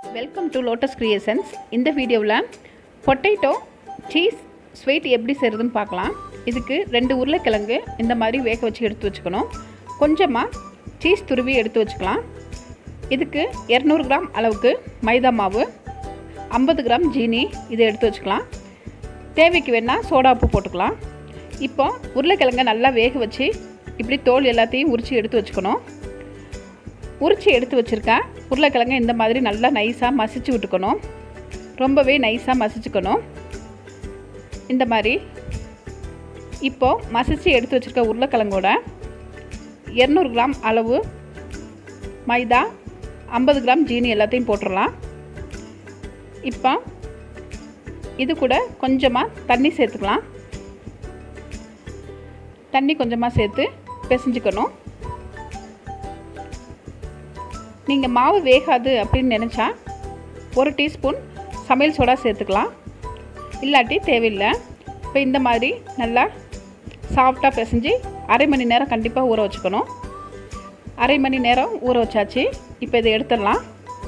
welcome to lotus creations இந்த வீடியோவில் potato cheese sweet எப்படி செய்கிறதுன்னு பார்க்கலாம் இதுக்கு ரெண்டு உருளைக்கிழங்கு இந்த மாதிரி வேக வச்சு எடுத்து வச்சுக்கணும் கொஞ்சமாக சீஸ் துருவி எடுத்து வச்சுக்கலாம் இதுக்கு இரநூறு கிராம் அளவுக்கு மைதா மாவு ஐம்பது கிராம் ஜீனி இதை எடுத்து வச்சுக்கலாம் தேவைக்கு வேணால் சோடா உப்பு போட்டுக்கலாம் இப்போ உருளைக்கிழங்கை நல்லா வேக வச்சு இப்படி தோல் எல்லாத்தையும் உரித்து எடுத்து வச்சுக்கணும் உரித்து எடுத்து வச்சுருக்கேன் உருளைக்கிழங்க இந்த மாதிரி நல்லா நைஸாக மசிச்சு விட்டுக்கணும் ரொம்பவே நைஸாக மசிச்சுக்கணும் இந்த மாதிரி இப்போது மசிச்சு எடுத்து வச்சுருக்க உருளைக்கிழங்கோட இரநூறு கிராம் அளவு மைதா ஐம்பது கிராம் ஜீனி எல்லாத்தையும் போட்டுடலாம் இப்போ இது கூட கொஞ்சமாக தண்ணி சேர்த்துக்கலாம் தண்ணி கொஞ்சமாக சேர்த்து பிசைஞ்சுக்கணும் நீங்கள் மாவு வேகாது அப்படின்னு நினச்சா ஒரு டீஸ்பூன் சமையல் சோடா சேர்த்துக்கலாம் இல்லாட்டி தேவையில்லை இப்போ இந்த மாதிரி நல்லா சாஃப்டாக பிசைஞ்சு அரை மணி நேரம் கண்டிப்பாக ஊற வச்சுக்கணும் அரை மணி நேரம் ஊற வச்சாச்சு இப்போ இதை எடுத்துடலாம்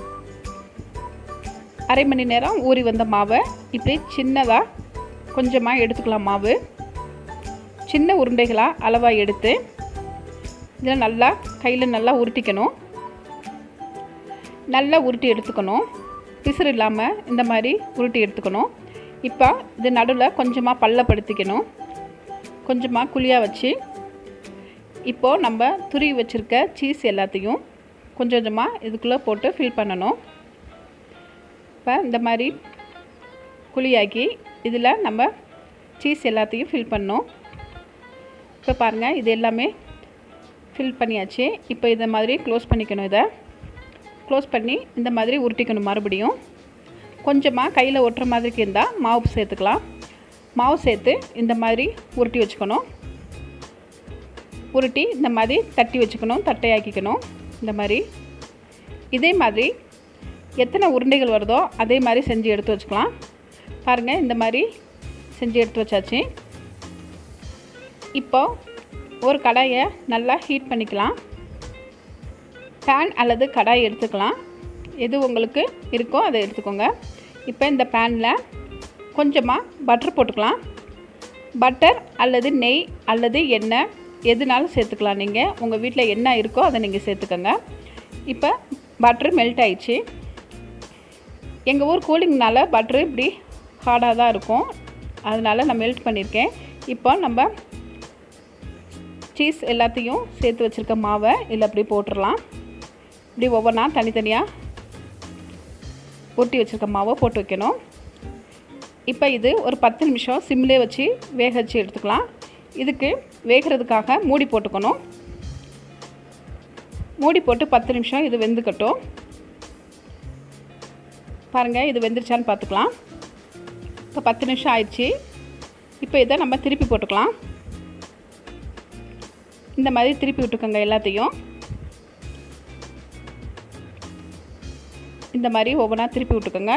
அரை மணி நேரம் ஊறி வந்த மாவை இப்படி சின்னதாக கொஞ்சமாக எடுத்துக்கலாம் மாவு சின்ன உருண்டைகளாக அளவாக எடுத்து இதில் நல்லா கையில் நல்லா உருட்டிக்கணும் நல்லா உருட்டி எடுத்துக்கணும் பிசுறு இல்லாமல் இந்த மாதிரி உருட்டி எடுத்துக்கணும் இப்போ இது நடுவில் கொஞ்சமாக பள்ளப்படுத்திக்கணும் கொஞ்சமாக குழியாக வச்சு இப்போது நம்ம துருவி வச்சுருக்க சீஸ் எல்லாத்தையும் கொஞ்சம் கொஞ்சமாக இதுக்குள்ளே போட்டு ஃபில் பண்ணணும் இப்போ இந்த மாதிரி குழியாக்கி இதில் நம்ம சீஸ் எல்லாத்தையும் ஃபில் பண்ணோம் இப்போ பாருங்கள் இது எல்லாமே ஃபில் பண்ணியாச்சு இப்போ இதை மாதிரி க்ளோஸ் பண்ணிக்கணும் இதை க்ளோஸ் பண்ணி இந்த மாதிரி உருட்டிக்கணும் மறுபடியும் கொஞ்சமாக கையில் ஒட்டுற மாதிரி இருந்தால் மாவு சேர்த்துக்கலாம் மாவு சேர்த்து இந்த மாதிரி உருட்டி வச்சுக்கணும் உருட்டி இந்த மாதிரி தட்டி வச்சுக்கணும் தட்டையாக்கிக்கணும் இந்த மாதிரி இதே மாதிரி எத்தனை உருண்டைகள் வருதோ அதே மாதிரி செஞ்சு எடுத்து வச்சுக்கலாம் பாருங்கள் இந்த மாதிரி செஞ்சு எடுத்து வச்சாச்சு இப்போ ஒரு கடாயை நல்லா ஹீட் பண்ணிக்கலாம் பேன் அல்லது கடாய் எடுத்துக்கலாம் எது உங்களுக்கு இருக்கோ அதை எடுத்துக்கோங்க இப்போ இந்த பேனில் கொஞ்சமாக பட்டர் போட்டுக்கலாம் பட்டர் அல்லது நெய் அல்லது எண்ணெய் எதுனாலும் சேர்த்துக்கலாம் நீங்கள் உங்கள் வீட்டில் என்ன இருக்கோ அதை நீங்கள் சேர்த்துக்கோங்க இப்போ பட்ரு மெல்ட் ஆயிடுச்சு எங்கள் ஊர் கூலிங்னால பட்ரு இப்படி ஹார்டாக தான் இருக்கும் அதனால் நான் மெல்ட் பண்ணியிருக்கேன் இப்போ நம்ம சீஸ் எல்லாத்தையும் சேர்த்து வச்சுருக்க மாவை இதில் அப்படி போட்டுடலாம் இப்படி ஒவ்வொன்றா தனித்தனியாக உருட்டி வச்சுருக்க மாவை போட்டு வைக்கணும் இப்போ இது ஒரு பத்து நிமிஷம் சிம்லே வச்சு வேக வச்சு எடுத்துக்கலாம் இதுக்கு வேகிறதுக்காக மூடி போட்டுக்கணும் மூடி போட்டு பத்து நிமிஷம் இது வெந்துக்கட்டும் பாருங்கள் இது வெந்துருச்சான்னு பார்த்துக்கலாம் இப்போ பத்து நிமிஷம் ஆயிடுச்சு இப்போ இதை நம்ம திருப்பி போட்டுக்கலாம் இந்த மாதிரி திருப்பி விட்டுக்கோங்க எல்லாத்தையும் இந்த மாதிரி ஒவ்வொன்றா திருப்பி விட்டுக்கோங்க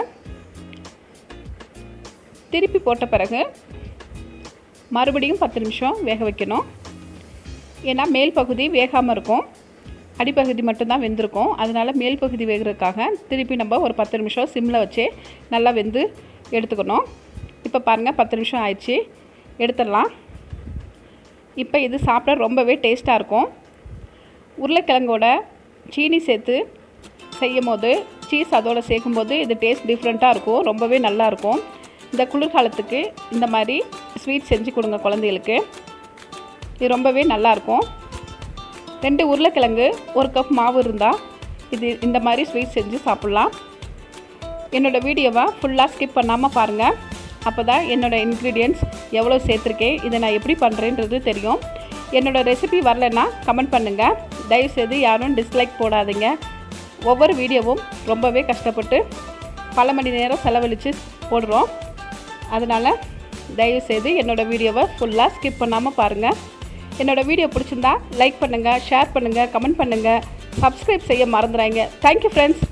திருப்பி போட்ட பிறகு மறுபடியும் பத்து நிமிஷம் வேக வைக்கணும் ஏன்னா மேல் பகுதி வேகாமல் இருக்கும் அடிப்பகுதி மட்டும்தான் வெந்திருக்கும் அதனால் மேல் பகுதி வேகிறதுக்காக திருப்பி நம்ம ஒரு பத்து நிமிஷம் சிம்மில் வச்சு நல்லா வெந்து எடுத்துக்கணும் இப்போ பாருங்கள் பத்து நிமிஷம் ஆயிடுச்சு எடுத்துடலாம் இப்போ இது சாப்பிட ரொம்பவே டேஸ்ட்டாக இருக்கும் உருளைக்கிழங்கோட சீனி சேர்த்து செய்யும் போது சீஸ் அதோடு சேர்க்கும்போது இது டேஸ்ட் டிஃப்ரெண்ட்டாக இருக்கும் ரொம்பவே நல்லாயிருக்கும் இந்த குளிர்காலத்துக்கு இந்த மாதிரி ஸ்வீட் செஞ்சு கொடுங்க குழந்தைகளுக்கு இது ரொம்பவே நல்லாயிருக்கும் ரெண்டு உருளைக்கிழங்கு ஒரு கப் மாவு இருந்தால் இது இந்த மாதிரி ஸ்வீட் செஞ்சு சாப்பிட்லாம் என்னோடய வீடியோவை ஃபுல்லாக ஸ்கிப் பண்ணாமல் பாருங்கள் அப்போ தான் என்னோடய இன்க்ரீடியன்ட்ஸ் எவ்வளோ சேர்த்துருக்கேன் இதை நான் எப்படி பண்ணுறேன்றது தெரியும் என்னோடய ரெசிபி வரலன்னா கமெண்ட் பண்ணுங்கள் தயவுசெய்து யாரும் டிஸ்லைக் போடாதீங்க ஒவ்வொரு வீடியோவும் ரொம்பவே கஷ்டப்பட்டு பல மணி நேரம் செலவழித்து போடுறோம் அதனால் தயவுசெய்து என்னோடய வீடியோவை ஃபுல்லாக ஸ்கிப் பண்ணாமல் பாருங்கள் என்னோடய வீடியோ பிடிச்சிருந்தா லைக் பண்ணுங்கள் ஷேர் பண்ணுங்கள் கமெண்ட் பண்ணுங்கள் சப்ஸ்கிரைப் செய்ய மறந்துடாங்க தேங்க்யூ ஃப்ரெண்ட்ஸ்